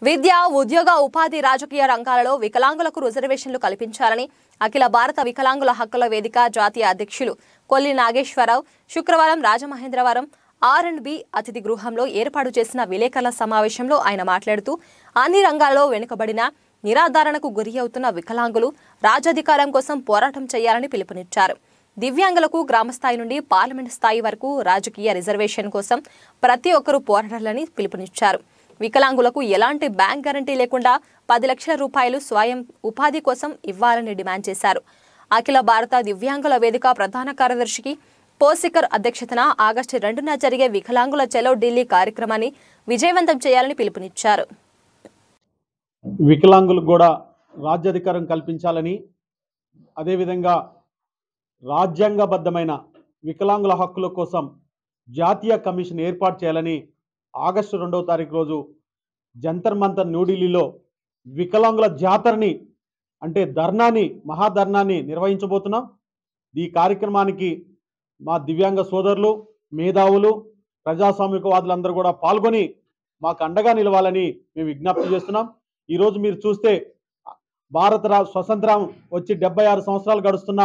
విద్య ఉద్యోగ ఉపాధి రాజకీయ రంగాలలో వికలాంగులకు రిజర్వేషన్లు కల్పించాలని అఖిల భారత వికలాంగుల హక్కుల వేదిక జాతీయ అధ్యక్షులు కొల్లి నాగేశ్వరరావు శుక్రవారం రాజమహేంద్రవరం ఆర్ అండ్ బి అతిథి గృహంలో ఏర్పాటు చేసిన విలేకరుల సమావేశంలో ఆయన మాట్లాడుతూ అన్ని రంగాల్లో వెనుకబడిన నిరాధారణకు గురి అవుతున్న వికలాంగులు రాజ్యాధికారం కోసం పోరాటం చేయాలని పిలుపునిచ్చారు దివ్యాంగులకు గ్రామస్థాయి నుండి పార్లమెంట్ స్థాయి వరకు రాజకీయ రిజర్వేషన్ కోసం ప్రతి ఒక్కరూ పోరాడాలని పిలుపునిచ్చారు వికలాంగులకు ఎలాంటి బ్యాంక్ గ్యారంటీ లేకుండా పది లక్షల రూపాయలు స్వయం ఉపాధి కోసం ఇవ్వాలని డిమాండ్ చేశారు అఖిల భారత దివ్యాంగుల వేదిక ప్రధాన కార్యదర్శికి పోసికర్ అధ్యక్షతన ఆగస్టు రెండున జరిగే వికలాంగుల చెలో ఢిల్లీ కార్యక్రమాన్ని విజయవంతం చేయాలని పిలుపునిచ్చారు వికలాంగులకు కూడా రాజ్యాధికారం కల్పించాలని అదేవిధంగా రాజ్యాంగబద్ధమైన వికలాంగుల హక్కుల కోసం జాతీయ కమిషన్ ఏర్పాటు చేయాలని ఆగస్టు రెండవ తారీఖు రోజు జంతర్ మంతర్ న్యూఢిల్లీలో వికలాంగుల జాతరని అంటే ధర్నాని మహాధర్నాన్ని నిర్వహించబోతున్నాం ఈ కార్యక్రమానికి మా దివ్యాంగ సోదరులు మేధావులు ప్రజాస్వామికవాదులందరూ కూడా పాల్గొని మాకు అండగా నిలవాలని మేము విజ్ఞప్తి చేస్తున్నాం ఈరోజు మీరు చూస్తే భారత రా స్వతంత్రం వచ్చి డెబ్బై ఆరు సంవత్సరాలు గడుస్తున్నా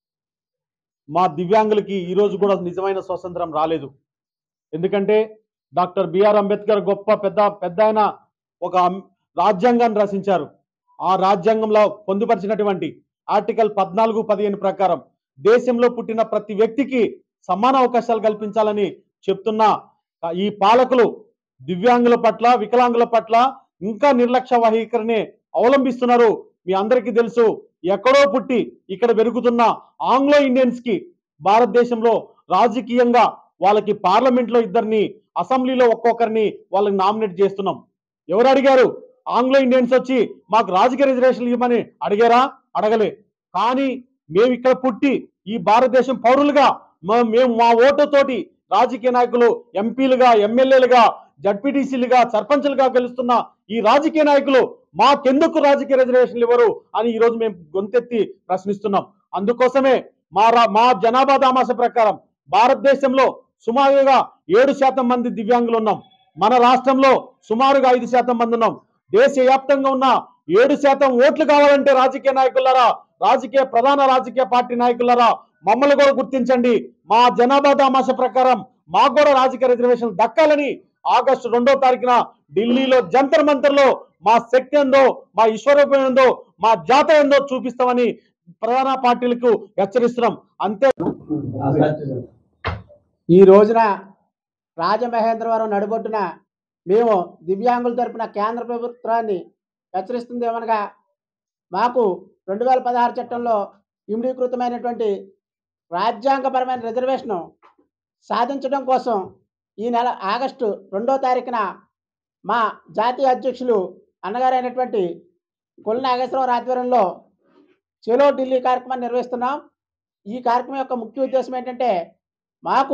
మా దివ్యాంగులకి ఈరోజు కూడా నిజమైన స్వతంత్రం రాలేదు ఎందుకంటే డాక్టర్ బిఆర్ అంబేద్కర్ గొప్ప పెద్ద పెద్ద ఆయన ఒక అం- రాజ్యాంగాన్ని రచించారు ఆ రాజ్యాంగంలో పొందుపరిచినటువంటి ఆర్టికల్ పద్నాలుగు పదిహేను ప్రకారం దేశంలో పుట్టిన ప్రతి వ్యక్తికి సమాన అవకాశాలు కల్పించాలని చెప్తున్న ఈ పాలకులు దివ్యాంగుల పట్ల వికలాంగుల పట్ల ఇంకా నిర్లక్ష్య వహీకరణే అవలంబిస్తున్నారు మీ అందరికీ తెలుసు ఎక్కడో పుట్టి ఇక్కడ పెరుగుతున్న ఆంగ్లో ఇండియన్స్ కి భారతదేశంలో రాజకీయంగా వాళ్ళకి పార్లమెంట్ లో ఇద్దరిని అసెంబ్లీలో ఒక్కొక్కరిని వాళ్ళకి నామినేట్ చేస్తున్నాం ఎవరు అడిగారు ఆంగ్లో ఇండియన్స్ వచ్చి మాకు రాజకీయ రిజర్వేషన్లు ఇవ్వమని అడిగారా అడగలే కానీ మేము ఇక్కడ పుట్టి ఈ భారతదేశం పౌరులుగా మా- మేము మా ఓటుతోటి రాజకీయ నాయకులు ఎంపీలుగా ఎమ్మెల్యేలుగా జడ్పీటీసీలుగా సర్పంచులుగా గెలుస్తున్న ఈ రాజకీయ నాయకులు మాకెందుకు రాజకీయ రిజర్వేషన్లు ఇవ్వరు అని ఈ రోజు మేము గొంతెత్తి ప్రశ్నిస్తున్నాం అందుకోసమే మా రా- మా జనాభా దామాస ప్రకారం భారతదేశంలో సుమారుగా ఏడు శాతం మంది దివ్యాంగులు ఉన్నాం మన రాష్ట్రంలో సుమారుగా ఐదు శాతం మంది ఉన్నాం దేశవ్యాప్తంగా ఉన్న ఏడు శాతం ఓట్లు కావాలంటే రాజకీయ నాయకులారా రాజకీయ ప్రధాన రాజకీయ పార్టీ నాయకులారా మమ్మల్ని కూడా గుర్తించండి మా జనాభా దామాస ప్రకారం మాకు కూడా రాజకీయ రిజర్వేషన్ దక్కాలని ఆగస్టు రెండో తారీఖున ఢిల్లీలో జంతర్ మంతర్లో మా శక్తి ఏందో మా ఈశ్వరూపం ఏందో మా జాత ఏందో చూపిస్తామని ప్రధాన పార్టీలకు హెచ్చరిస్తున్నాం అంతే ఈ రోజున రాజమహేంద్రవరం నడుబొట్టున మేము దివ్యాంగుల తరపున కేంద్ర ప్రభుత్వాన్ని హెచ్చరిస్తుంది ఏమనగా మాకు రెండు వేల పదహారు చట్టంలో ఇమిడీకృతమైనటువంటి రాజ్యాంగపరమైన రిజర్వేషను సాధించడం కోసం ఈ నెల ఆగస్టు రెండో తారీఖున మా జాతీయ అధ్యక్షులు అన్నగారైనటువంటి కొల్లి నాగేశ్వరరావు ఆధ్వర్యంలో చెలో ఢిల్లీ కార్యక్రమాన్ని నిర్వహిస్తున్నాం ఈ కార్యక్రమం యొక్క ముఖ్య ఉద్దేశం ఏంటంటే మాకు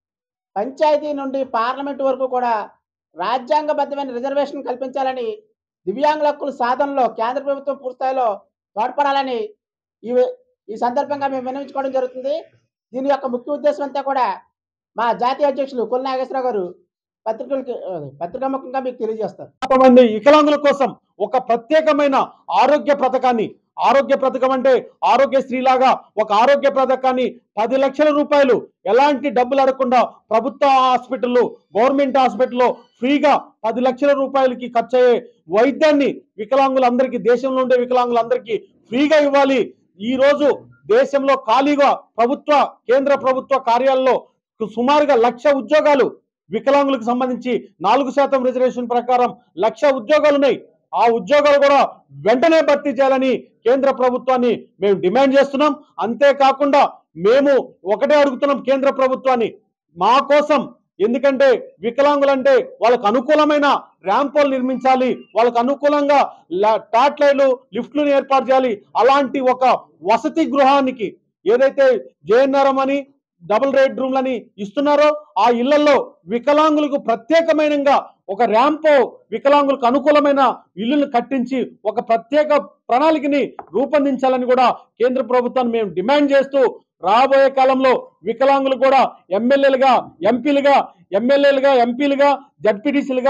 పంచాయతీ నుండి పార్లమెంట్ వరకు కూడా రాజ్యాంగబద్ధమైన రిజర్వేషన్ కల్పించాలని దివ్యాంగుల హక్కుల సాధనలో కేంద్ర ప్రభుత్వం పూర్తిస్థాయిలో తోడ్పడాలని ఈ ఈ సందర్భంగా మేము విన్నవించుకోవడం జరుగుతుంది దీని యొక్క ముఖ్య ఉద్దేశం అంతా కూడా మా జాతీయ అధ్యక్షులు కొల్లి నాగేశ్వరరావు గారు పత్రికలకి ఆ, పత్రికాముఖంగా మీకు తెలియజేస్తారు కొంతమంది వికలాంగుల కోసం ఒక ప్రత్యేకమైన ఆరోగ్య పథకాన్ని ఆరోగ్య పథకం అంటే ఆరోగ్యశ్రీ లాగా ఒక ఆరోగ్య పథకాన్ని పది లక్షల రూపాయలు ఎలాంటి డబ్బులు అడగకుండా ప్రభుత్వ హాస్పిటల్లో గవర్నమెంట్ హాస్పిటల్లో ఫ్రీగా పది లక్షల రూపాయలకి ఖర్చు అయ్యే వైద్యాన్ని వికలాంగులందరికీ దేశంలో ఉండే వికలాంగులందరికీ ఫ్రీగా ఇవ్వాలి ఈ రోజు దేశంలో ఖాళీగా ప్రభుత్వ కేంద్ర ప్రభుత్వ కార్యాలయంలో సుమారుగా లక్ష ఉద్యోగాలు వికలాంగులకు సంబంధించి నాలుగు శాతం రిజర్వేషన్ ప్రకారం లక్ష ఉద్యోగాలు ఉన్నాయి ఆ ఉద్యోగాలు కూడా వెంటనే భర్తీ చేయాలని కేంద్ర ప్రభుత్వాన్ని మేము డిమాండ్ చేస్తున్నాం అంతేకాకుండా మేము ఒకటే అడుగుతున్నాం కేంద్ర ప్రభుత్వాన్ని మా కోసం ఎందుకంటే వికలాంగులంటే వాళ్ళకు అనుకూలమైన ర్యాంపులు నిర్మించాలి వాళ్ళకు అనుకూలంగా లా- టాట్ లైన్లు లిఫ్ట్లు ఏర్పాటు చేయాలి అలాంటి ఒక వసతి గృహానికి ఏదైతే జేఎన్ఆర్ఎం అని డబుల్ రేట్ రూమ్లని ఇస్తున్నారో ఆ ఇళ్లలో వికలాంగులకు ప్రత్యేకమైనగా ఒక ర్యాంపో వికలాంగులకు అనుకూలమైన ఇల్లును కట్టించి ఒక ప్రత్యేక ప్రణాళికని రూపొందించాలని కూడా కేంద్ర ప్రభుత్వాన్ని మేము డిమాండ్ చేస్తూ రాబోయే కాలంలో వికలాంగులు కూడా ఎమ్మెల్యేలుగా ఎంపీలుగా ఎమ్మెల్యేలుగా ఎంపీలుగా జడ్పీటీసీలుగా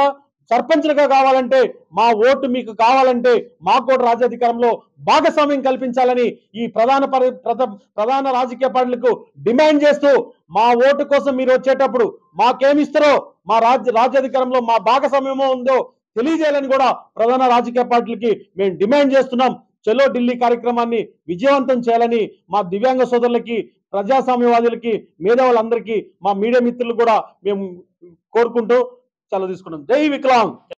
సర్పంచ్లుగా కావాలంటే మా ఓటు మీకు కావాలంటే మాకు కూడా రాజ్యాధికారంలో భాగస్వామ్యం కల్పించాలని ఈ ప్రధాన పరి- ప్రధ- ప్రధాన రాజకీయ పార్టీలకు డిమాండ్ చేస్తూ మా ఓటు కోసం మీరు వచ్చేటప్పుడు మాకేమిస్తారో మా రాజ్య రాజ్యాధికారంలో మా భాగస్వామ్యమో ఉందో తెలియజేయాలని కూడా ప్రధాన రాజకీయ పార్టీలకి మేము డిమాండ్ చేస్తున్నాం చలో ఢిల్లీ కార్యక్రమాన్ని విజయవంతం చేయాలని మా దివ్యాంగ సోదరులకి ప్రజాస్వామ్యవాదులకి మేధావులందరికీ మా మీడియా మిత్రులు కూడా మేము కోరుకుంటూ సెలవు తీసుకున్నాం జై వికలాంగ్